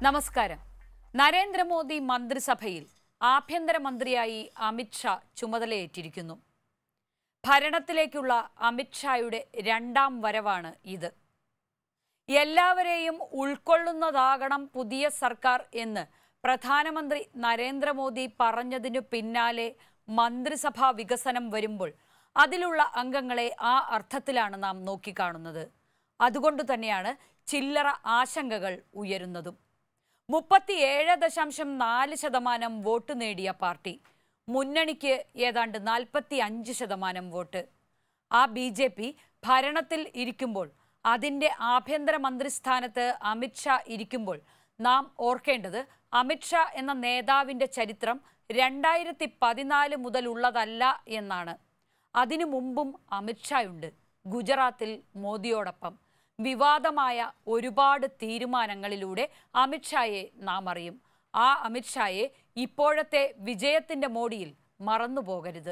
നമസ്കാരം നരേന്ദ്രമോദി മന്ത്രിസഭയിൽ ആഭ്യന്തരമന്ത്രിയായി അമിത്ഷാ ചുമതലയേറ്റിരിക്കുന്നു ഭരണത്തിലേക്കുള്ള അമിത്ഷായുടെ രണ്ടാം വരവാണ് ഇത് എല്ലാവരെയും ഉൾക്കൊള്ളുന്നതാകണം പുതിയ സർക്കാർ എന്ന് പ്രധാനമന്ത്രി നരേന്ദ്രമോദി പറഞ്ഞതിനു പിന്നാലെ മന്ത്രിസഭാ വികസനം വരുമ്പോൾ അതിലുള്ള അംഗങ്ങളെ ആ അർത്ഥത്തിലാണ് നാം നോക്കിക്കാണുന്നത് അതുകൊണ്ട് തന്നെയാണ് ചില്ലറ ആശങ്കകൾ ഉയരുന്നതും മുപ്പത്തിയേഴ് ദശാംശം നാല് ശതമാനം വോട്ട് നേടിയ പാർട്ടി മുന്നണിക്ക് ഏതാണ്ട് നാൽപ്പത്തി അഞ്ച് ശതമാനം വോട്ട് ആ ബി ജെ പി ഭരണത്തിൽ ഇരിക്കുമ്പോൾ അതിൻ്റെ ആഭ്യന്തര മന്ത്രിസ്ഥാനത്ത് അമിത്ഷാ ഇരിക്കുമ്പോൾ നാം ഓർക്കേണ്ടത് അമിത്ഷാ എന്ന നേതാവിൻ്റെ ചരിത്രം രണ്ടായിരത്തി പതിനാല് മുതലുള്ളതല്ല എന്നാണ് അതിനു മുമ്പും അമിത്ഷായുണ്ട് ഗുജറാത്തിൽ മോദിയോടൊപ്പം വിവാദമായ ഒരുപാട് തീരുമാനങ്ങളിലൂടെ അമിത്ഷായെ നാം അറിയും ആ അമിത്ഷായെ ഇപ്പോഴത്തെ വിജയത്തിന്റെ മോടിയിൽ മറന്നുപോകരുത്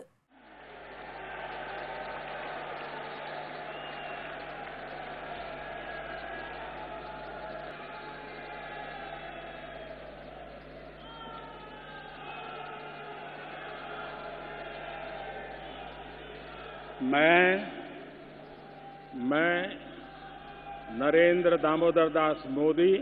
मैं मैं नरेंद्र दामोदर दास मोदी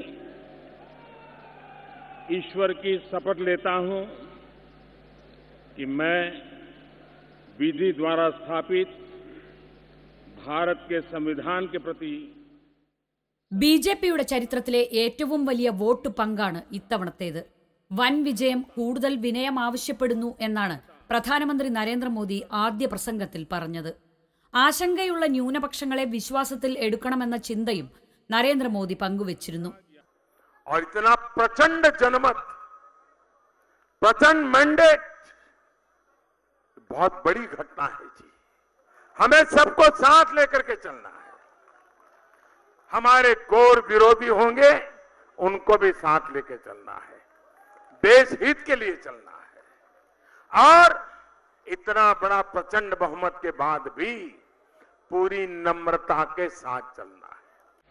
ईश्वर की शपथ लेता हूं कि मैं विधि द्वारा स्थापित भारत के संविधान के प्रति ബി ജെ പിയുടെ ചരിത്രത്തിലെ ഏറ്റവും വലിയ വോട്ട് പങ്കാണ് ഇത്തവണത്തേത് വൻ വിജയം കൂടുതൽ വിനയം ആവശ്യപ്പെടുന്നു എന്നാണ് പ്രധാനമന്ത്രി നരേന്ദ്രമോദി ആദ്യ പ്രസംഗത്തിൽ പറഞ്ഞത് ആശങ്കയുള്ള ന്യൂനപക്ഷങ്ങളെ വിശ്വാസത്തിൽ എടുക്കണമെന്ന ചിന്തയും നരേന്ദ്രമോദി പങ്കുവച്ചിരുന്നു और इतना प्रचंड जनमत प्रचंड मैंडेट बहुत बड़ी घटना है जी हमें सबको साथ लेकर के चलना है हमारे घोर विरोधी होंगे उनको भी साथ लेकर चलना है देश हित के लिए चलना है और इतना बड़ा प्रचंड बहुमत के बाद भी पूरी नम्रता के साथ चलना है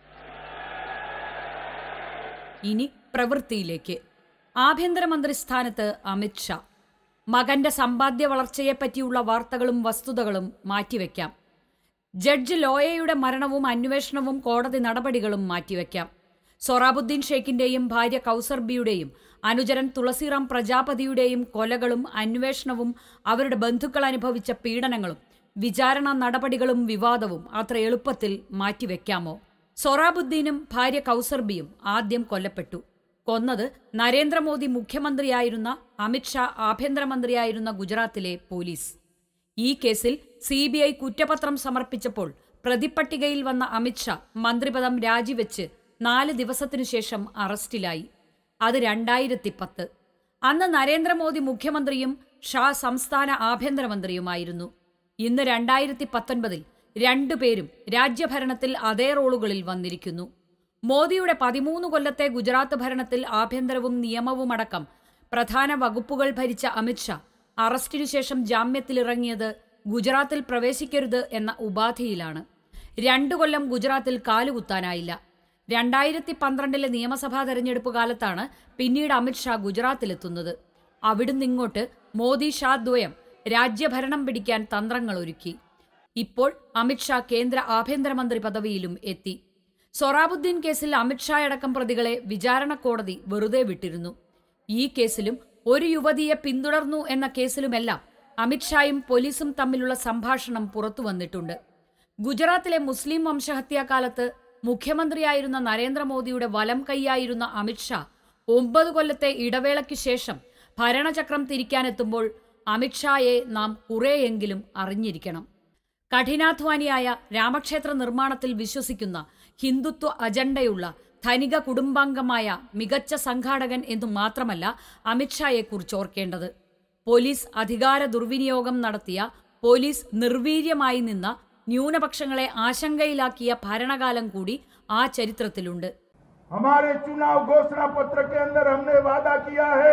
ഇനി പ്രവൃത്തിയിലേക്ക് ആഭ്യന്തരമന്ത്രി സ്ഥാനത്ത് അമിത്ഷാ മകന്റെ സമ്പാദ്യ വളർച്ചയെപ്പറ്റിയുള്ള വാർത്തകളും വസ്തുതകളും മാറ്റിവെക്കാം ജഡ്ജ് ലോയയുടെ മരണവും അന്വേഷണവും കോടതി നടപടികളും മാറ്റിവെക്കാം സൊറാബുദ്ദീൻ ഷെയ്ഖിന്റെയും ഭാര്യ കൗസർബിയുടെയും അനുചരൻ തുളസിറാം പ്രജാപതിയുടെയും കൊലകളും അന്വേഷണവും അവരുടെ ബന്ധുക്കൾ അനുഭവിച്ച പീഡനങ്ങളും വിചാരണ നടപടികളും വിവാദവും അത്ര എളുപ്പത്തിൽ മാറ്റിവെക്കാമോ സൊറാബുദ്ദീനും ഭാര്യ കൗസർബിയും ആദ്യം കൊല്ലപ്പെട്ടു കൊന്നത് നരേന്ദ്രമോദി മുഖ്യമന്ത്രിയായിരുന്ന അമിത്ഷാ ആഭ്യന്തരമന്ത്രിയായിരുന്ന ഗുജറാത്തിലെ പോലീസ് ഈ കേസിൽ സി ബി ഐ കുറ്റപത്രം സമർപ്പിച്ചപ്പോൾ പ്രതിപ്പട്ടികയിൽ വന്ന അമിത്ഷാ മന്ത്രിപദം രാജിവെച്ച് നാല് ദിവസത്തിനു ശേഷം അറസ്റ്റിലായി അത് രണ്ടായിരത്തി പത്ത് അന്ന് നരേന്ദ്രമോദി മുഖ്യമന്ത്രിയും ഷാ സംസ്ഥാന ആഭ്യന്തരമന്ത്രിയുമായിരുന്നു ഇന്ന് രണ്ടായിരത്തി പത്തൊൻപതിൽ രണ്ടുപേരും രാജ്യഭരണത്തിൽ അതേ റോളുകളിൽ വന്നിരിക്കുന്നു മോദിയുടെ പതിമൂന്ന് കൊല്ലത്തെ ഗുജറാത്ത് ഭരണത്തിൽ ആഭ്യന്തരവും നിയമവുമടക്കം പ്രധാന വകുപ്പുകൾ ഭരിച്ച അമിത്ഷാ അറസ്റ്റിനു ശേഷം ജാമ്യത്തിലിറങ്ങിയത് ഗുജറാത്തിൽ പ്രവേശിക്കരുത് എന്ന ഉപാധിയിലാണ് രണ്ടു കൊല്ലം ഗുജറാത്തിൽ കാലുകുത്താനായില്ല രണ്ടായിരത്തി പന്ത്രണ്ടിലെ നിയമസഭാ തെരഞ്ഞെടുപ്പ് കാലത്താണ് പിന്നീട് അമിത്ഷാ ഗുജറാത്തിലെത്തുന്നത് അവിടുന്ന് ഇങ്ങോട്ട് മോദി ഷാ ദ്വയം രാജ്യഭരണം പിടിക്കാൻ തന്ത്രങ്ങൾ ഒരുക്കി ഇപ്പോൾ അമിത്ഷാ കേന്ദ്ര ആഭ്യന്തരമന്ത്രി പദവിയിലും എത്തി സൊറാബുദ്ദീൻ കേസിൽ അമിത്ഷായടക്കം പ്രതികളെ വിചാരണ കോടതി വെറുതെ വിട്ടിരുന്നു ഈ കേസിലും ഒരു യുവതിയെ പിന്തുടർന്നു എന്ന കേസിലുമെല്ലാം അമിത്ഷായും പോലീസും തമ്മിലുള്ള സംഭാഷണം പുറത്തു വന്നിട്ടുണ്ട് ഗുജറാത്തിലെ മുസ്ലിം വംശഹത്യാകാലത്ത് മുഖ്യമന്ത്രിയായിരുന്ന നരേന്ദ്രമോദിയുടെ വലം കൈയായിരുന്ന അമിത്ഷാ ഒമ്പത് കൊല്ലത്തെ ഇടവേളയ്ക്കു ശേഷം ഭരണചക്രം തിരിക്കാനെത്തുമ്പോൾ അമിത്ഷായെ നാം കുറെയെങ്കിലും അറിഞ്ഞിരിക്കണം കഠിനാധ്വാനിയായ രാമക്ഷേത്ര നിർമ്മാണത്തിൽ വിശ്വസിക്കുന്ന ഹിന്ദുത്വ അജണ്ടയുള്ള ധനിക കുടുംബാംഗമായ മികച്ച സംഘാടകൻ എന്നു മാത്രമല്ല അമിത്ഷായെക്കുറിച്ച് ഓർക്കേണ്ടത് പോലീസ് അധികാര ദുർവിനിയോഗം നടത്തിയ പോലീസ് നിർവീര്യമായി നിന്ന ന്യൂനപക്ഷങ്ങളെ ആശങ്കയിലാക്കിയ ഭരണകാലം കൂടി ആ ചരിത്രത്തിലുണ്ട് हमारे चुनाव घोषणा पत्र के अंदर हमने वादा किया है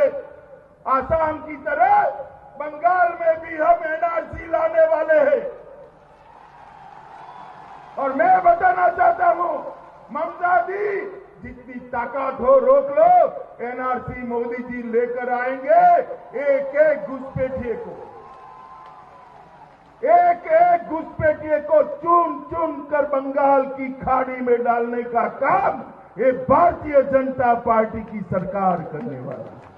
आसाम की तरह बंगाल में भी हम एनआरसी लाने वाले हैं और मैं बताना चाहता हूं ममता दी जितनी ताकत हो रोक लो एनआरसी मोदी जी लेकर आएंगे एक एक घुसपैठिए को एक एक घुसपैठिए को चुन चुन कर बंगाल की खाड़ी में डालने का काम ये भारतीय जनता पार्टी की सरकार करने वाला है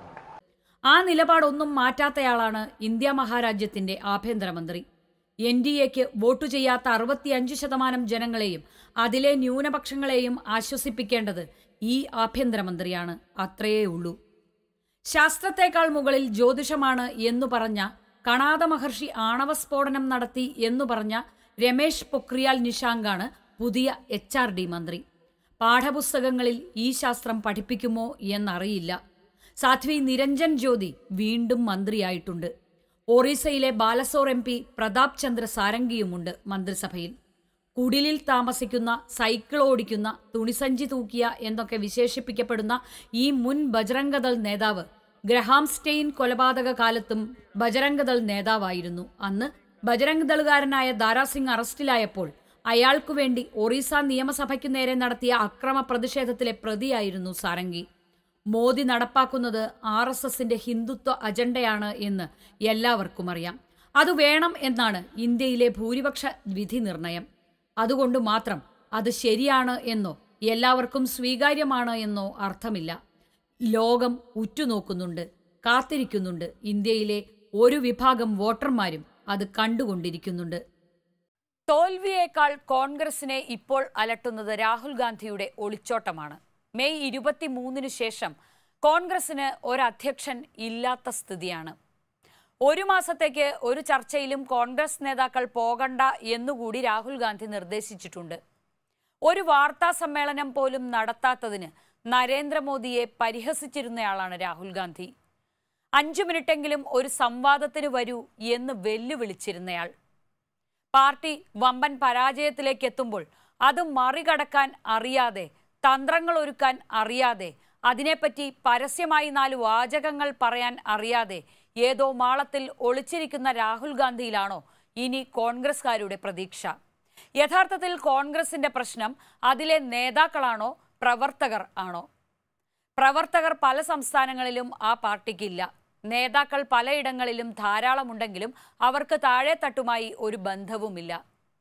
ആ നിലപാടൊന്നും മാറ്റാത്തയാളാണ് ഇന്ത്യ മഹാരാജ്യത്തിന്റെ ആഭ്യന്തരമന്ത്രി എൻ ഡി എക്ക് വോട്ടു ചെയ്യാത്ത അറുപത്തിയഞ്ച് ശതമാനം ജനങ്ങളെയും അതിലെ ന്യൂനപക്ഷങ്ങളെയും ആശ്വസിപ്പിക്കേണ്ടത് ഈ ആഭ്യന്തരമന്ത്രിയാണ് അത്രയേ ഉള്ളൂ ശാസ്ത്രത്തെക്കാൾ മുകളിൽ ജ്യോതിഷമാണ് എന്നു പറഞ്ഞ കണാദ മഹർഷി ആണവ സ്ഫോടനം നടത്തി എന്നു പറഞ്ഞ രമേശ് പൊക്രിയാൽ നിഷാങ്കാണ് പുതിയ എച്ച് ആർ ഡി മന്ത്രി പാഠപുസ്തകങ്ങളിൽ ഈ ശാസ്ത്രം പഠിപ്പിക്കുമോ എന്നറിയില്ല സാധ്വി നിരഞ്ജൻ ജ്യോതി വീണ്ടും മന്ത്രിയായിട്ടുണ്ട് ഒറീസയിലെ ബാലസോർ എം പി പ്രതാപ് ചന്ദ്ര സാരംഗിയുമുണ്ട് മന്ത്രിസഭയിൽ കുടിലിൽ താമസിക്കുന്ന സൈക്കിൾ ഓടിക്കുന്ന തുണിസഞ്ചി തൂക്കിയ എന്നൊക്കെ വിശേഷിപ്പിക്കപ്പെടുന്ന ഈ മുൻ ബജറംഗദൾ നേതാവ് ഗ്രഹാം സ്റ്റെയിൻ കൊലപാതക കാലത്തും ബജറംഗദൾ നേതാവായിരുന്നു അന്ന് ബജറംഗദളുകാരനായ ദാരാസിംഗ് അറസ്റ്റിലായപ്പോൾ അയാൾക്കു വേണ്ടി ഒറീസ നിയമസഭയ്ക്കു നേരെ നടത്തിയ അക്രമ പ്രതിഷേധത്തിലെ പ്രതിയായിരുന്നു സാരംഗി മോദി നടപ്പാക്കുന്നത് ആർ എസ് എസിന്റെ ഹിന്ദുത്വ അജണ്ടയാണ് എന്ന് എല്ലാവർക്കും അറിയാം അത് വേണം എന്നാണ് ഇന്ത്യയിലെ ഭൂരിപക്ഷ വിധി നിർണയം അതുകൊണ്ട് മാത്രം അത് ശരിയാണ് എന്നോ എല്ലാവർക്കും സ്വീകാര്യമാണ് എന്നോ അർത്ഥമില്ല ലോകം ഉറ്റുനോക്കുന്നുണ്ട് കാത്തിരിക്കുന്നുണ്ട് ഇന്ത്യയിലെ ഒരു വിഭാഗം വോട്ടർമാരും അത് കണ്ടുകൊണ്ടിരിക്കുന്നുണ്ട് തോൽവിയേക്കാൾ കോൺഗ്രസിനെ ഇപ്പോൾ അലട്ടുന്നത് രാഹുൽ ഗാന്ധിയുടെ ഒളിച്ചോട്ടമാണ് മെയ് ഇരുപത്തിമൂന്നിന് ശേഷം കോൺഗ്രസിന് ഒരധ്യക്ഷൻ ഇല്ലാത്ത സ്ഥിതിയാണ് ഒരു മാസത്തേക്ക് ഒരു ചർച്ചയിലും കോൺഗ്രസ് നേതാക്കൾ പോകണ്ട എന്നുകൂടി രാഹുൽ ഗാന്ധി നിർദ്ദേശിച്ചിട്ടുണ്ട് ഒരു വാർത്താ സമ്മേളനം പോലും നടത്താത്തതിന് നരേന്ദ്രമോദിയെ പരിഹസിച്ചിരുന്നയാളാണ് രാഹുൽ ഗാന്ധി അഞ്ചു മിനിറ്റെങ്കിലും ഒരു സംവാദത്തിന് വരൂ എന്ന് വെല്ലുവിളിച്ചിരുന്നയാൾ പാർട്ടി വമ്പൻ പരാജയത്തിലേക്ക് എത്തുമ്പോൾ അത് മറികടക്കാൻ അറിയാതെ തന്ത്രങ്ങൾ ഒരുക്കാൻ അറിയാതെ അതിനെപ്പറ്റി പരസ്യമായി നാല് വാചകങ്ങൾ പറയാൻ അറിയാതെ ഏതോ മാളത്തിൽ ഒളിച്ചിരിക്കുന്ന രാഹുൽ ഗാന്ധിയിലാണോ ഇനി കോൺഗ്രസ്കാരുടെ പ്രതീക്ഷ യഥാർത്ഥത്തിൽ കോൺഗ്രസിന്റെ പ്രശ്നം അതിലെ നേതാക്കളാണോ പ്രവർത്തകർ ആണോ പ്രവർത്തകർ പല സംസ്ഥാനങ്ങളിലും ആ പാർട്ടിക്കില്ല നേതാക്കൾ പലയിടങ്ങളിലും ധാരാളമുണ്ടെങ്കിലും അവർക്ക് താഴെത്തട്ടുമായി ഒരു ബന്ധവുമില്ല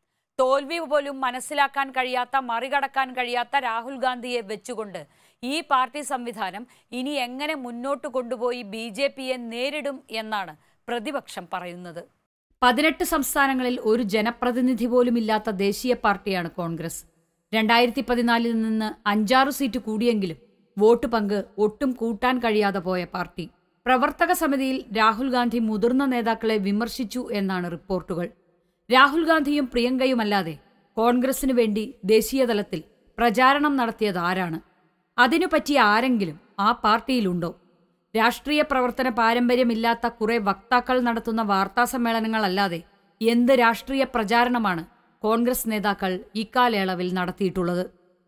തോൽവി പോലും മനസ്സിലാക്കാൻ കഴിയാത്ത മറികടക്കാൻ കഴിയാത്ത രാഹുൽ ഗാന്ധിയെ വെച്ചുകൊണ്ട് ഈ പാർട്ടി സംവിധാനം ഇനി എങ്ങനെ മുന്നോട്ട് കൊണ്ടുപോയി ബി ജെ പിയെ നേരിടും എന്നാണ് പ്രതിപക്ഷം പറയുന്നത് പതിനെട്ട് സംസ്ഥാനങ്ങളിൽ ഒരു ജനപ്രതിനിധി പോലും ഇല്ലാത്ത ദേശീയ പാർട്ടിയാണ് കോൺഗ്രസ് രണ്ടായിരത്തി പതിനാലിൽ നിന്ന് അഞ്ചാറ് സീറ്റ് കൂടിയെങ്കിലും വോട്ട് പങ്ക് ഒട്ടും കൂട്ടാൻ കഴിയാതെ പോയ പാർട്ടി പ്രവർത്തക സമിതിയിൽ രാഹുൽ ഗാന്ധി മുതിർന്ന നേതാക്കളെ വിമർശിച്ചു എന്നാണ് റിപ്പോർട്ടുകൾ രാഹുൽ ഗാന്ധിയും പ്രിയങ്കയുമല്ലാതെ കോൺഗ്രസിനു വേണ്ടി ദേശീയതലത്തിൽ പ്രചാരണം നടത്തിയത് ആരാണ് അതിനു പറ്റിയ ആരെങ്കിലും ആ പാർട്ടിയിലുണ്ടോ രാഷ്ട്രീയ പ്രവർത്തന പാരമ്പര്യമില്ലാത്ത കുറെ വക്താക്കൾ നടത്തുന്ന വാർത്താ സമ്മേളനങ്ങളല്ലാതെ എന്ത് രാഷ്ട്രീയ പ്രചാരണമാണ് കോൺഗ്രസ് നേതാക്കൾ ഇക്കാലയളവിൽ നടത്തിയിട്ടുള്ളത്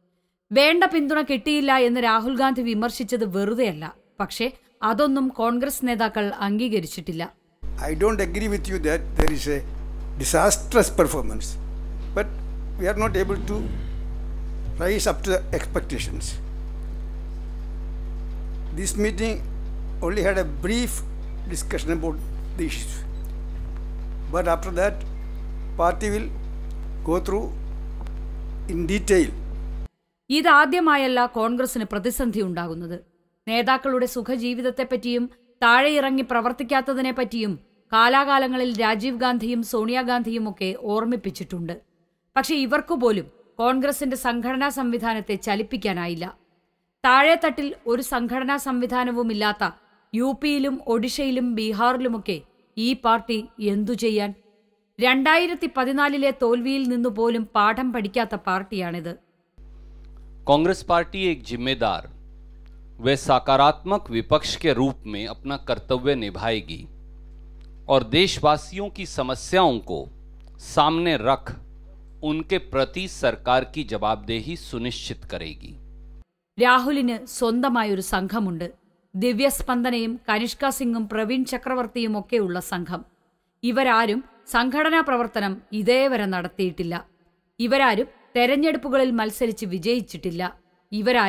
വേണ്ട പിന്തുണ കിട്ടിയില്ല എന്ന് രാഹുൽ ഗാന്ധി വിമർശിച്ചത് വെറുതെയല്ല പക്ഷേ അതൊന്നും കോൺഗ്രസ് നേതാക്കൾ അംഗീകരിച്ചിട്ടില്ല I don't agree with you that there is a disastrous performance, but we are not able to rise up to the expectations. This meeting only had a brief discussion about the issues, but after that, party will go through in detail ഇതാദ്യമായല്ല കോൺഗ്രസിന് പ്രതിസന്ധി ഉണ്ടാകുന്നത് നേതാക്കളുടെ സുഖജീവിതത്തെപ്പറ്റിയും താഴെയിറങ്ങി പ്രവർത്തിക്കാത്തതിനെപ്പറ്റിയും കാലാകാലങ്ങളിൽ രാജീവ് ഗാന്ധിയും സോണിയാഗാന്ധിയും ഒക്കെ ഓർമ്മിപ്പിച്ചിട്ടുണ്ട് പക്ഷെ ഇവർക്കു പോലും കോൺഗ്രസിന്റെ സംഘടനാ സംവിധാനത്തെ ചലിപ്പിക്കാനായില്ല താഴെത്തട്ടിൽ ഒരു സംഘടനാ സംവിധാനവുമില്ലാത്ത യു പിയിലും ഒഡീഷയിലും ബീഹാറിലുമൊക്കെ ഈ പാർട്ടി എന്തു ചെയ്യാൻ രണ്ടായിരത്തി പതിനാലിലെ തോൽവിയിൽ നിന്നു പോലും പാഠം പഠിക്കാത്ത പാർട്ടിയാണിത് कांग्रेस पार्टी एक जिम्मेदार व सकारात्मक विपक्ष के रूप में अपना कर्तव्य निभाएगी और देशवासियों की समस्याओं को सामने रख उनके प्रति सरकार की जवाबदेही सुनिश्चित करेगी രാഹുലിന് സ്വന്തമായൊരു സംഘമുണ്ട് ദിവ്യസ്പന്ദനയും കനിഷ്ക സിംഗും പ്രവീൺ ചക്രവർത്തിയും ഒക്കെയുള്ള സംഘം ഇവരാരും സംഘടനാ പ്രവർത്തനം ഇതേവരെ നടത്തിയിട്ടില്ല ഇവരാരും തെരഞ്ഞെടുപ്പുകളിൽ മത്സരിച്ച് വിജയിച്ചിട്ടില്ല ഇവരാരും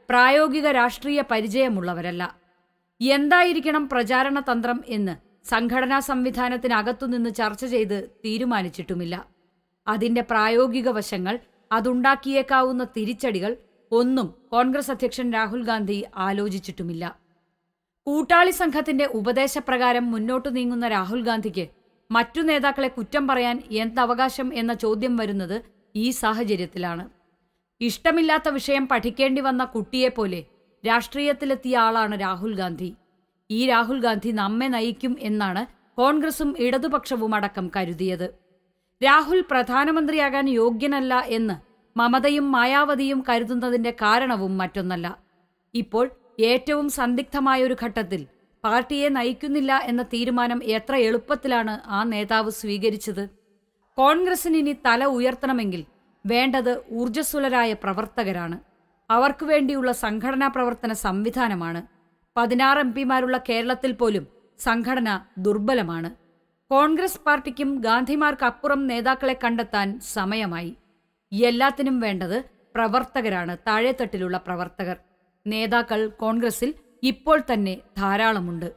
പ്രായോഗിക രാഷ്ട്രീയ പരിചയമുള്ളവരല്ല എന്തായിരിക്കണം പ്രചാരണ തന്ത്രം എന്ന് സംഘടനാ സംവിധാനത്തിനകത്തുനിന്ന് ചർച്ച ചെയ്ത് തീരുമാനിച്ചിട്ടുമില്ല അതിന്റെ പ്രായോഗിക വശങ്ങൾ അതുണ്ടാക്കിയേക്കാവുന്ന തിരിച്ചടികൾ ഒന്നും കോൺഗ്രസ് അധ്യക്ഷൻ രാഹുൽ ഗാന്ധി ആലോചിച്ചിട്ടുമില്ല കൂട്ടാളി സംഘത്തിന്റെ ഉപദേശപ്രകാരം മുന്നോട്ടു നീങ്ങുന്ന രാഹുൽ ഗാന്ധിക്ക് മറ്റു നേതാക്കളെ കുറ്റം പറയാൻ എന്തവകാശം എന്ന ചോദ്യം വരുന്നത് ഈ സാഹചര്യത്തിലാണ് ഇഷ്ടമില്ലാത്ത വിഷയം പഠിക്കേണ്ടി വന്ന കുട്ടിയെപ്പോലെ രാഷ്ട്രീയത്തിലെത്തിയ ആളാണ് രാഹുൽ ഗാന്ധി ഈ രാഹുൽ ഗാന്ധി നമ്മെ നയിക്കും എന്നാണ് കോൺഗ്രസും ഇടതുപക്ഷവും അടക്കം കരുതിയത് രാഹുൽ പ്രധാനമന്ത്രിയാകാൻ യോഗ്യനല്ല എന്ന് മമതയും മായാവതിയും കരുതുന്നതിന്റെ കാരണവും മറ്റൊന്നല്ല ഇപ്പോൾ ഏറ്റവും സന്ദിഗ്ധമായ ഒരു ഘട്ടത്തിൽ പാർട്ടിയെ നയിക്കുന്നില്ല എന്ന തീരുമാനം എത്ര എളുപ്പത്തിലാണ് ആ നേതാവ് സ്വീകരിച്ചത് കോൺഗ്രസിന് ഇനി തല ഉയർത്തണമെങ്കിൽ വേണ്ടത് ഊർജ്ജസ്വലരായ പ്രവർത്തകരാണ് അവർക്കു വേണ്ടിയുള്ള സംഘടനാ പ്രവർത്തന സംവിധാനമാണ് പതിനാറ് എം പിമാരുള്ള കേരളത്തിൽ പോലും സംഘടന ദുർബലമാണ് കോൺഗ്രസ് പാർട്ടിക്കും ഗാന്ധിമാർക്കപ്പുറം നേതാക്കളെ കണ്ടെത്താൻ സമയമായി എല്ലാത്തിനും വേണ്ടത് പ്രവർത്തകരാണ് താഴെത്തട്ടിലുള്ള പ്രവർത്തകർ നേതാക്കൾ കോൺഗ്രസിൽ ഇപ്പോൾ തന്നെ ധാരാളമുണ്ട്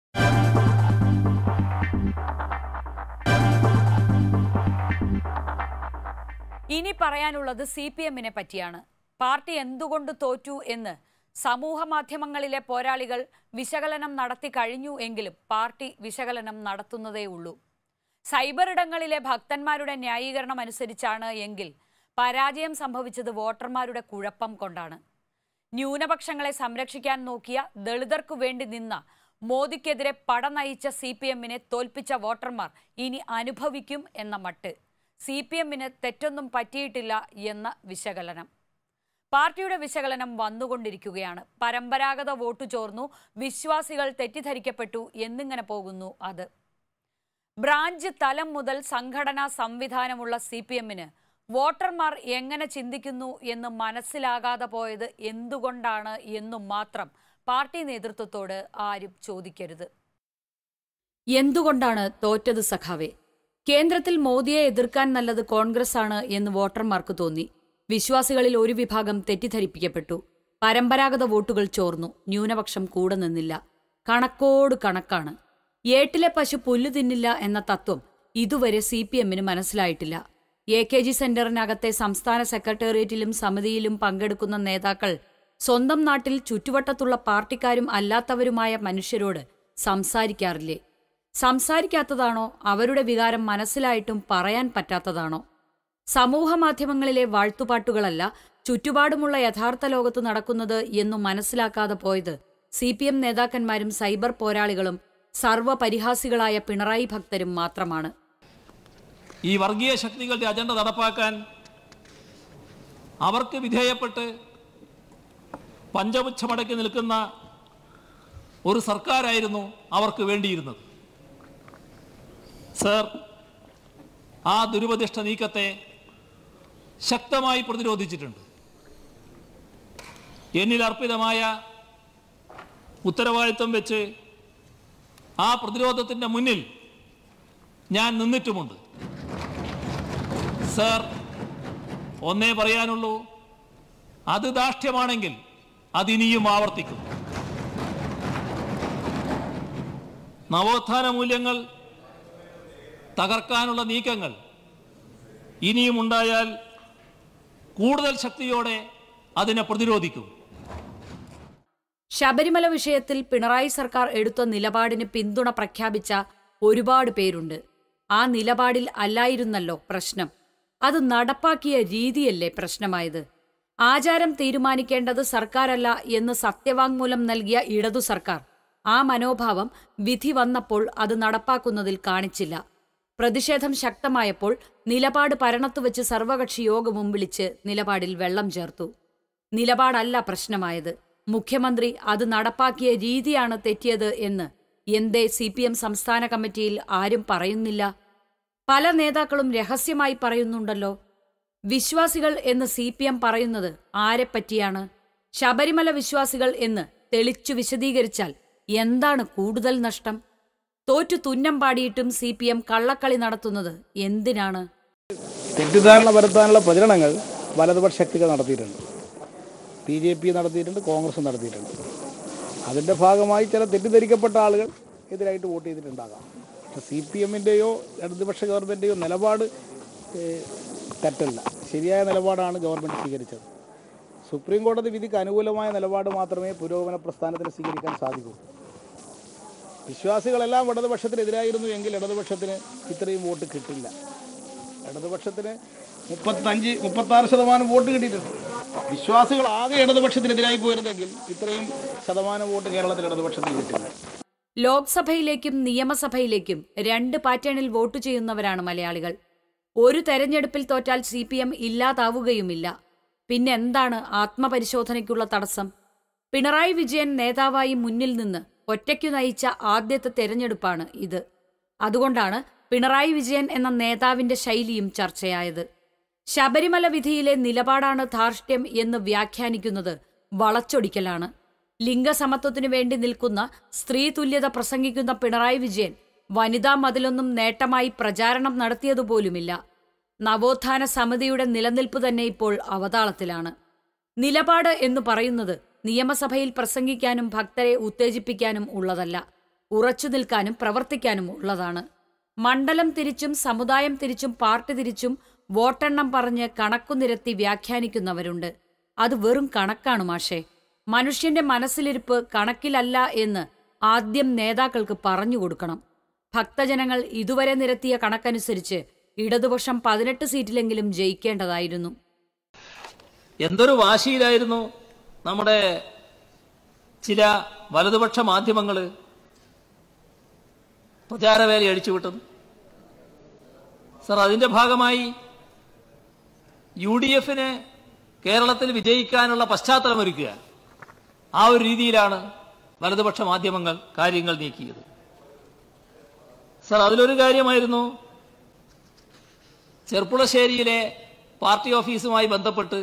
ഇനി പറയാനുള്ളത് സി പി എമ്മിനെ പറ്റിയാണ് പാർട്ടി എന്തുകൊണ്ട് തോറ്റു എന്ന് സമൂഹ മാധ്യമങ്ങളിലെ പോരാളികൾ വിശകലനം നടത്തി കഴിഞ്ഞു എങ്കിലും പാർട്ടി വിശകലനം നടത്തുന്നതേ ഉള്ളൂ സൈബർ ഇടങ്ങളിലെ ഭക്തന്മാരുടെ ന്യായീകരണം അനുസരിച്ചാണ് എങ്കിൽ പരാജയം സംഭവിച്ചത് വോട്ടർമാരുടെ കുഴപ്പം കൊണ്ടാണ് ന്യൂനപക്ഷങ്ങളെ സംരക്ഷിക്കാൻ നോക്കിയ ദളിതർക്കു വേണ്ടി നിന്ന മോദിക്കെതിരെ പട നയിച്ച സി പി എമ്മിനെ തോൽപ്പിച്ച വോട്ടർമാർ ഇനി അനുഭവിക്കും എന്ന മട്ട് സി പി എമ്മിന് തെറ്റൊന്നും പറ്റിയിട്ടില്ല എന്ന വിശകലനം പാർട്ടിയുടെ വിശകലനം വന്നുകൊണ്ടിരിക്കുകയാണ് പരമ്പരാഗത വോട്ടു ചോർന്നു വിശ്വാസികൾ തെറ്റിദ്ധരിക്കപ്പെട്ടു എന്നിങ്ങനെ പോകുന്നു അത് ബ്രാഞ്ച് തലം മുതൽ സംഘടനാ സംവിധാനമുള്ള സി പി എമ്മിന് വോട്ടർമാർ എങ്ങനെ ചിന്തിക്കുന്നു എന്ന് മനസ്സിലാകാതെ പോയത് എന്തുകൊണ്ടാണ് എന്നും മാത്രം പാർട്ടി നേതൃത്വത്തോട് ആരും ചോദിക്കരുത് എന്തുകൊണ്ടാണ് തോറ്റത് സഖാവെ കേന്ദ്രത്തിൽ മോദിയെ എതിർക്കാൻ നല്ലത് കോൺഗ്രസ് ആണ് എന്ന് വോട്ടർമാർക്ക് തോന്നി വിശ്വാസികളിൽ ഒരു വിഭാഗം തെറ്റിദ്ധരിപ്പിക്കപ്പെട്ടു പരമ്പരാഗത വോട്ടുകൾ ചോർന്നു ന്യൂനപക്ഷം കൂടെ നിന്നില്ല കണക്കോട് കണക്കാണ് ഏട്ടിലെ പശു പുല്ല് തിന്നില്ല എന്ന തത്വം ഇതുവരെ സി പി എമ്മിന് മനസ്സിലായിട്ടില്ല എ കെ ജി സെന്ററിനകത്തെ സംസ്ഥാന സെക്രട്ടേറിയറ്റിലും സമിതിയിലും പങ്കെടുക്കുന്ന നേതാക്കൾ സ്വന്തം നാട്ടിൽ ചുറ്റുവട്ടത്തുള്ള പാർട്ടിക്കാരും അല്ലാത്തവരുമായ മനുഷ്യരോട് സംസാരിക്കാറില്ലേ സംസാരിക്കാത്തതാണോ അവരുടെ വികാരം മനസ്സിലായിട്ടും പറയാൻ പറ്റാത്തതാണോ സമൂഹ മാധ്യമങ്ങളിലെ വാഴ്ത്തുപാട്ടുകളല്ല ചുറ്റുപാടുമുള്ള യഥാർത്ഥ ലോകത്ത് നടക്കുന്നത് എന്നു മനസ്സിലാക്കാതെ പോയത് സി പി എം നേതാക്കന്മാരും സൈബർ പോരാളികളും സർവപരിഹാസികളായ പിണറായി ഭക്തരും മാത്രമാണ് ഈ വർഗീയ ശക്തികളുടെ അജണ്ട നടപ്പാക്കാൻ അവർക്ക് വിധേയപ്പെട്ട് പഞ്ചമുച്ഛമടക്കി നിൽക്കുന്ന ഒരു സർക്കാരായിരുന്നു അവർക്ക് വേണ്ടിയിരുന്നത് സർ ആ ദുരുപദിഷ്ട നീക്കത്തെ ശക്തമായി പ്രതിരോധിച്ചിട്ടുണ്ട് എന്നിൽ അർപ്പിതമായ ഉത്തരവാദിത്വം വെച്ച് ആ പ്രതിരോധത്തിൻ്റെ മുന്നിൽ ഞാൻ നിന്നിട്ടുമുണ്ട് സർ ഒന്നേ പറയാനുള്ളൂ അത് ദാഷ്ട്യമാണെങ്കിൽ അതിനിയും ആവർത്തിക്കും നവോത്ഥാന മൂല്യങ്ങൾ തകർക്കാനുള്ള നീക്കങ്ങൾ ഇനിയും ഉണ്ടായാൽ കൂടുതൽ ശക്തിയോടെ അതിനെ പ്രതിരോധിക്കും ശബരിമല വിഷയത്തിൽ പിണറായി സർക്കാർ എടുത്ത നിലപാടിന് പിന്തുണ പ്രഖ്യാപിച്ച ഒരുപാട് പേരുണ്ട് ആ നിലപാടിൽ അല്ലായിരുന്നല്ലോ പ്രശ്നം അത് നടപ്പാക്കിയ രീതിയല്ലേ പ്രശ്നമായത് ആചാരം തീരുമാനിക്കേണ്ടത് സർക്കാരല്ല എന്ന് സത്യവാങ്മൂലം നൽകിയ ഇടതു സർക്കാർ ആ മനോഭാവം വിധി വന്നപ്പോൾ അത് നടപ്പാക്കുന്നതിൽ കാണിച്ചില്ല പ്രതിഷേധം ശക്തമായപ്പോൾ നിലപാട് പരണത്തുവെച്ച് സർവകക്ഷി യോഗവും വിളിച്ച് നിലപാടിൽ വെള്ളം ചേർത്തു നിലപാടല്ല പ്രശ്നമായത് മുഖ്യമന്ത്രി അത് നടപ്പാക്കിയ രീതിയാണ് തെറ്റിയത് എന്ന് എന്തേ സി പി എം സംസ്ഥാന കമ്മിറ്റിയിൽ ആരും പറയുന്നില്ല പല നേതാക്കളും രഹസ്യമായി പറയുന്നുണ്ടല്ലോ വിശ്വാസികൾ എന്ന് സി പി എം പറയുന്നത് ആരെപ്പറ്റിയാണ് ശബരിമല വിശ്വാസികൾ എന്ന് തെളിച്ചു വിശദീകരിച്ചാൽ എന്താണ് കൂടുതൽ നഷ്ടം തോറ്റു തുന്നം പാടിയിട്ടും സി പി എം കള്ളക്കളി നടത്തുന്നത് എന്തിനാണ് തെറ്റിദ്ധാരണ വരുത്താനുള്ള പ്രചരണങ്ങൾ വലതുപക്ഷ ശക്തികൾ നടത്തിയിട്ടുണ്ട് ബി ജെ പി നടത്തിയിട്ടുണ്ട് കോൺഗ്രസ് നടത്തിയിട്ടുണ്ട് അതിൻ്റെ ഭാഗമായി ചില തെറ്റിദ്ധരിക്കപ്പെട്ട ആളുകൾ എതിരായിട്ട് വോട്ട് ചെയ്തിട്ടുണ്ടാകാം പക്ഷെ സി പി എമ്മിൻ്റെയോ ഇടതുപക്ഷ ഗവൺമെൻറ്റെയോ നിലപാട് ഏഹ്, തെറ്റല്ല ശരിയായ നിലപാടാണ് ഗവൺമെൻറ് സ്വീകരിച്ചത് സുപ്രീം കോടതി വിധിക്ക് അനുകൂലമായ നിലപാട് മാത്രമേ പുരോഗമന പ്രസ്ഥാനത്തിന് സ്വീകരിക്കാൻ സാധിക്കൂ വിശ്വാസികളെല്ലാം ഇടതുപക്ഷത്തിനെതിരായിരുന്നു എങ്കിൽ ഇടതുപക്ഷത്തിന് ഇത്രയും വോട്ട് കിട്ടില്ല ഇടതുപക്ഷത്തിന് മുപ്പത്തഞ്ച് മുപ്പത്താറ് ശതമാനം വോട്ട് കിട്ടിയിട്ടുണ്ട് വിശ്വാസികൾ ആകെ ഇടതുപക്ഷത്തിനെതിരായി പോയിരുന്നെങ്കിൽ ഇത്രയും ശതമാനം വോട്ട് കേരളത്തിൽ ഇടതുപക്ഷത്തിന് കിട്ടില്ല ലോക്സഭയിലേക്കും നിയമസഭയിലേക്കും രണ്ട് പാറ്റേണിൽ വോട്ട് ചെയ്യുന്നവരാണ് മലയാളികൾ ഒരു തെരഞ്ഞെടുപ്പിൽ തോറ്റാൽ സി പി എം ഇല്ലാതാവുകയുമില്ല പിന്നെന്താണ് ആത്മപരിശോധനയ്ക്കുള്ള തടസ്സം പിണറായി വിജയൻ നേതാവായി മുന്നിൽ നിന്ന് ഒറ്റയ്ക്കു നയിച്ച ആദ്യത്തെ തെരഞ്ഞെടുപ്പാണ് ഇത് അതുകൊണ്ടാണ് പിണറായി വിജയൻ എന്ന നേതാവിന്റെ ശൈലിയും ചർച്ചയായത് ശബരിമല വിധിയിലെ നിലപാടാണ് ധാർഷ്ട്യം എന്ന് വ്യാഖ്യാനിക്കുന്നത് വളച്ചൊടിക്കലാണ് ലിംഗസമത്വത്തിനു വേണ്ടി നിൽക്കുന്ന സ്ത്രീ തുല്യത പ്രസംഗിക്കുന്ന പിണറായി വിജയൻ വനിതാ മതിലൊന്നും നേട്ടമായി പ്രചാരണം നടത്തിയതുപോലുമില്ല നവോത്ഥാന സമിതിയുടെ നിലനിൽപ്പ് തന്നെ ഇപ്പോൾ അവതാളത്തിലാണ് നിലപാട് എന്ന് പറയുന്നത് നിയമസഭയിൽ പ്രസംഗിക്കാനും ഭക്തരെ ഉത്തേജിപ്പിക്കാനും ഉള്ളതല്ല ഉറച്ചു നിൽക്കാനും പ്രവർത്തിക്കാനും ഉള്ളതാണ് മണ്ഡലം തിരിച്ചും സമുദായം തിരിച്ചും പാർട്ടി തിരിച്ചും വോട്ടെണ്ണം പറഞ്ഞ് കണക്കു നിരത്തി വ്യാഖ്യാനിക്കുന്നവരുണ്ട് അത് വെറും കണക്കാണ് മാഷേ മനുഷ്യന്റെ മനസ്സിലിരിപ്പ് കണക്കിലല്ല എന്ന് ആദ്യം നേതാക്കൾക്ക് പറഞ്ഞു കൊടുക്കണം ഭക്തജനങ്ങൾ ഇതുവരെ നിരത്തിയ കണക്കനുസരിച്ച് ഇടതുപക്ഷം പതിനെട്ട് സീറ്റിലെങ്കിലും ജയിക്കേണ്ടതായിരുന്നു എന്തൊരു വാശിയിലായിരുന്നു നമ്മുടെ ചില വലതുപക്ഷ മാധ്യമങ്ങൾ പ്രചാരവേല അഴിച്ചുവിട്ടത് സർ അതിന്റെ ഭാഗമായി യു ഡി എഫിന് കേരളത്തിൽ വിജയിക്കാനുള്ള പശ്ചാത്തലമൊരുക്കുക ആ ഒരു രീതിയിലാണ് വലതുപക്ഷ മാധ്യമങ്ങൾ കാര്യങ്ങൾ നീക്കിയത് സർ അതിലൊരു കാര്യമായിരുന്നു ചെർപ്പുളശ്ശേരിയിലെ പാർട്ടി ഓഫീസുമായി ബന്ധപ്പെട്ട്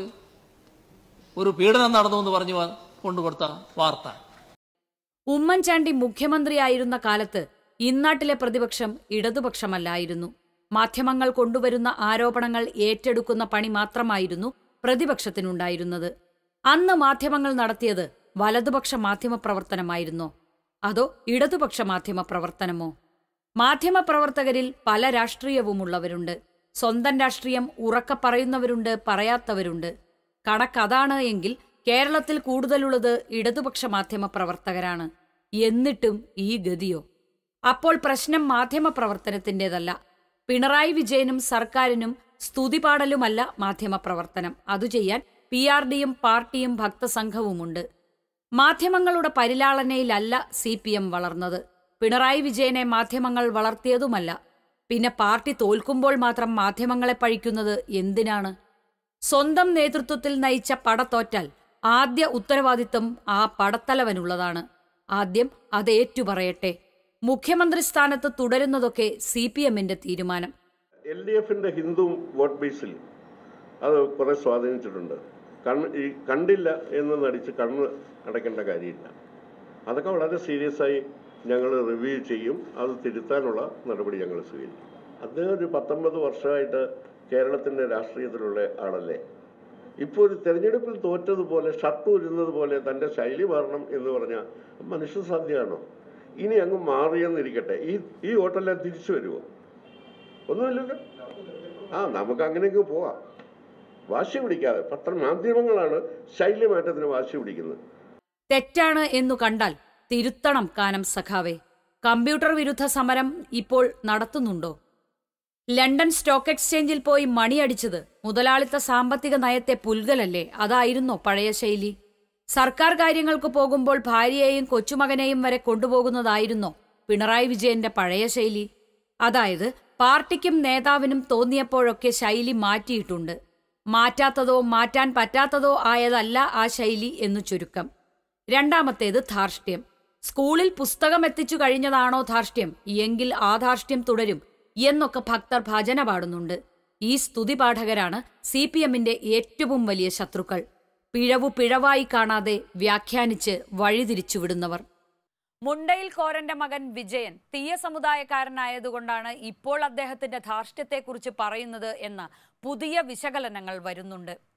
ഒരു പീഡനം നടന്നു എന്ന് പറഞ്ഞു വ- കൊണ്ടുകൊടുത്ത വാർത്ത ഉമ്മൻചാണ്ടി മുഖ്യമന്ത്രിയായിരുന്ന കാലത്ത് ഇന്നാട്ടിലെ പ്രതിപക്ഷം ഇടതുപക്ഷമല്ലായിരുന്നു മാധ്യമങ്ങൾ കൊണ്ടുവരുന്ന ആരോപണങ്ങൾ ഏറ്റെടുക്കുന്ന പണി മാത്രമായിരുന്നു പ്രതിപക്ഷത്തിനുണ്ടായിരുന്നത് അന്ന് മാധ്യമങ്ങൾ നടത്തിയത് വലതുപക്ഷ മാധ്യമ പ്രവർത്തനമായിരുന്നോ അതോ ഇടതുപക്ഷ മാധ്യമ പ്രവർത്തനമോ മാധ്യമപ്രവർത്തകരിൽ പല രാഷ്ട്രീയവുമുള്ളവരുണ്ട് സ്വന്തം രാഷ്ട്രീയം ഉറക്കെ പറയുന്നവരുണ്ട് പറയാത്തവരുണ്ട് കണക്കതാണ് എങ്കിൽ കേരളത്തിൽ കൂടുതലുള്ളത് ഇടതുപക്ഷ മാധ്യമ പ്രവർത്തകരാണ് എന്നിട്ടും ഈ ഗതിയോ അപ്പോൾ പ്രശ്നം മാധ്യമ പ്രവർത്തനത്തിൻ്റെതല്ല പിണറായി വിജയനും സർക്കാരിനും സ്തുതിപാടലുമല്ല മാധ്യമ പ്രവർത്തനം അതു ചെയ്യാൻ പി ആർ ഡിയും പാർട്ടിയും ഭക്തസംഘവുമുണ്ട് മാധ്യമങ്ങളുടെ പരിലാളനയിലല്ല സി പി എം വളർന്നത് പിണറായി വിജയനെ മാധ്യമങ്ങൾ വളർത്തിയതുമല്ല പിന്നെ പാർട്ടി തോൽക്കുമ്പോൾ മാത്രം മാധ്യമങ്ങളെ പഴിക്കുന്നത് എന്തിനാണ് സ്വന്തം നേതൃത്വത്തിൽ നയിച്ച പട തോറ്റാൽ ആദ്യ ഉത്തരവാദിത്വം ആ പടത്തലവനുള്ളതാണ് ആദ്യം അത് ഏറ്റുപറയട്ടെ മുഖ്യമന്ത്രി സ്ഥാനത്ത് തുടരുന്നതൊക്കെ സി പി എമ്മിന്റെ തീരുമാനം എൽ ഡി എഫിന്റെ ഹിന്ദു വോട്ട് ബേസിൽ അത് കുറെ സ്വാധീനിച്ചിട്ടുണ്ട് കണ്ണ് ഈ കണ്ടില്ല എന്ന് നടിച്ച് കണ്ണ് അടയ്ക്കേണ്ട കാര്യമില്ല അതൊക്കെ വളരെ സീരിയസ് ആയി ഞങ്ങൾ റിവ്യൂ ചെയ്യും അത് തിരുത്താനുള്ള നടപടി ഞങ്ങൾ സ്വീകരിക്കും അദ്ദേഹം ഒരു പത്തൊമ്പത് വർഷമായിട്ട് കേരളത്തിന്റെ രാഷ്ട്രീയത്തിലുള്ള ആളല്ലേ ഇപ്പോൾ ഒരു തെരഞ്ഞെടുപ്പിൽ തോറ്റതുപോലെ ഷർട്ട് ഉരുന്നത് പോലെ തന്റെ ശൈലി മാറണം എന്ന് പറഞ്ഞാൽ മനുഷ്യസാധ്യമാണോ ഇനി അങ്ങ് മാറിയെന്നിരിക്കട്ടെ ഈ ഈ വോട്ടെല്ലാം തിരിച്ചു വരുമോ ഒന്നുമില്ലല്ലോ ആ നമുക്ക് അങ്ങനെയൊക്കെ പോവാം വാശി പിടിക്കാതെ പത്രമാധ്യമങ്ങളാണ് ശൈല്യമാറ്റത്തിന് വാശി പിടിക്കുന്നത് തെറ്റാണ് എന്നു കണ്ടാൽ തിരുത്തണം കാനം സഖാവെ കമ്പ്യൂട്ടർ വിരുദ്ധ സമരം ഇപ്പോൾ നടത്തുന്നുണ്ടോ ലണ്ടൻ സ്റ്റോക്ക് എക്സ്ചേഞ്ചിൽ പോയി മണിയടിച്ചത് മുതലാളിത്ത സാമ്പത്തിക നയത്തെ പുൽകലല്ലേ അതായിരുന്നോ പഴയ ശൈലി സർക്കാർ കാര്യങ്ങൾക്ക് പോകുമ്പോൾ ഭാര്യയെയും കൊച്ചുമകനെയും വരെ കൊണ്ടുപോകുന്നതായിരുന്നോ പിണറായി വിജയന്റെ പഴയ ശൈലി അതായത് പാർട്ടിക്കും നേതാവിനും തോന്നിയപ്പോഴൊക്കെ ശൈലി മാറ്റിയിട്ടുണ്ട് മാറ്റാത്തതോ മാറ്റാൻ പറ്റാത്തതോ ആയതല്ല ആ ശൈലി എന്നു ചുരുക്കം രണ്ടാമത്തേത് ധാർഷ്ട്യം സ്കൂളിൽ പുസ്തകം എത്തിച്ചു കഴിഞ്ഞതാണോ ധാർഷ്ട്യം എങ്കിൽ ആ ധാർഷ്ട്യം തുടരും എന്നൊക്കെ ഭക്തർ ഭജന പാടുന്നുണ്ട് ഈ സ്തുതി പാഠകരാണ് സി പി എമ്മിന്റെ ഏറ്റവും വലിയ ശത്രുക്കൾ പിഴവു പിഴവായി കാണാതെ വ്യാഖ്യാനിച്ച് വഴിതിരിച്ചുവിടുന്നവർ മുണ്ടയിൽ കോരന്റെ മകൻ വിജയൻ തീയ സമുദായക്കാരനായതുകൊണ്ടാണ് ഇപ്പോൾ അദ്ദേഹത്തിന്റെ ധാർഷ്ട്യത്തെക്കുറിച്ച് പറയുന്നത് എന്ന പുതിയ വിശകലനങ്ങൾ വരുന്നുണ്ട്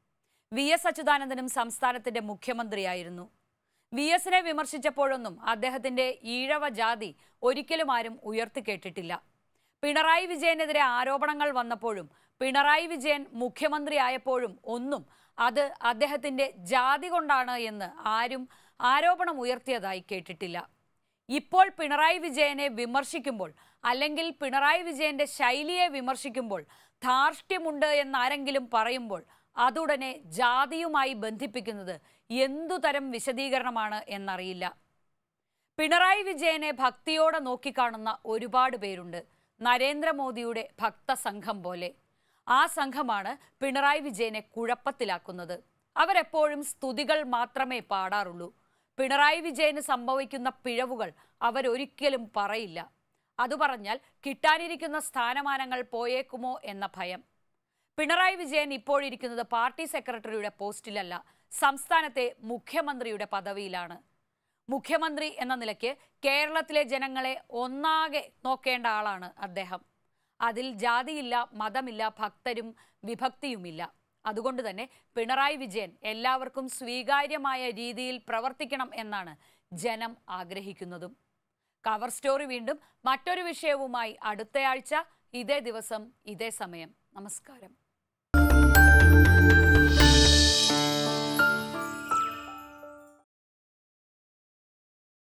വി എസ് അച്യുതാനന്ദനും സംസ്ഥാനത്തിന്റെ മുഖ്യമന്ത്രിയായിരുന്നു വി എസിനെ വിമർശിച്ചപ്പോഴൊന്നും അദ്ദേഹത്തിന്റെ ഈഴവ ജാതി ഒരിക്കലും ആരും ഉയർത്തിക്കേട്ടിട്ടില്ല പിണറായി വിജയനെതിരെ ആരോപണങ്ങൾ വന്നപ്പോഴും പിണറായി വിജയൻ മുഖ്യമന്ത്രിയായപ്പോഴും ഒന്നും അത് അദ്ദേഹത്തിന്റെ ജാതി കൊണ്ടാണ് എന്ന് ആരും ആരോപണം ഉയർത്തിയതായി കേട്ടിട്ടില്ല ഇപ്പോൾ പിണറായി വിജയനെ വിമർശിക്കുമ്പോൾ അല്ലെങ്കിൽ പിണറായി വിജയന്റെ ശൈലിയെ വിമർശിക്കുമ്പോൾ ധാർഷ്ട്യമുണ്ട് എന്നാരെങ്കിലും പറയുമ്പോൾ അതുടനെ ജാതിയുമായി ബന്ധിപ്പിക്കുന്നത് എന്തുതരം വിശദീകരണമാണ് എന്നറിയില്ല പിണറായി വിജയനെ ഭക്തിയോടെ നോക്കിക്കാണുന്ന ഒരുപാട് പേരുണ്ട് നരേന്ദ്രമോദിയുടെ ഭക്തസംഘം പോലെ ആ സംഘമാണ് പിണറായി വിജയനെ കുഴപ്പത്തിലാക്കുന്നത് അവരെപ്പോഴും സ്തുതികൾ മാത്രമേ പാടാറുള്ളൂ പിണറായി വിജയന് സംഭവിക്കുന്ന പിഴവുകൾ അവരൊരിക്കലും പറയില്ല അത് പറഞ്ഞാൽ കിട്ടാനിരിക്കുന്ന സ്ഥാനമാനങ്ങൾ പോയേക്കുമോ എന്ന ഭയം പിണറായി വിജയൻ ഇപ്പോഴിരിക്കുന്നത് പാർട്ടി സെക്രട്ടറിയുടെ പോസ്റ്റിലല്ല സംസ്ഥാനത്തെ മുഖ്യമന്ത്രിയുടെ പദവിയിലാണ് മുഖ്യമന്ത്രി എന്ന നിലയ്ക്ക് കേരളത്തിലെ ജനങ്ങളെ ഒന്നാകെ നോക്കേണ്ട ആളാണ് അദ്ദേഹം അതിൽ ജാതിയില്ല മതമില്ല ഭക്തരും വിഭക്തിയുമില്ല അതുകൊണ്ട് തന്നെ പിണറായി വിജയൻ എല്ലാവർക്കും സ്വീകാര്യമായ രീതിയിൽ പ്രവർത്തിക്കണം എന്നാണ് ജനം ആഗ്രഹിക്കുന്നതും കവർ സ്റ്റോറി വീണ്ടും മറ്റൊരു വിഷയവുമായി അടുത്തയാഴ്ച ഇതേ ദിവസം ഇതേ സമയം നമസ്കാരം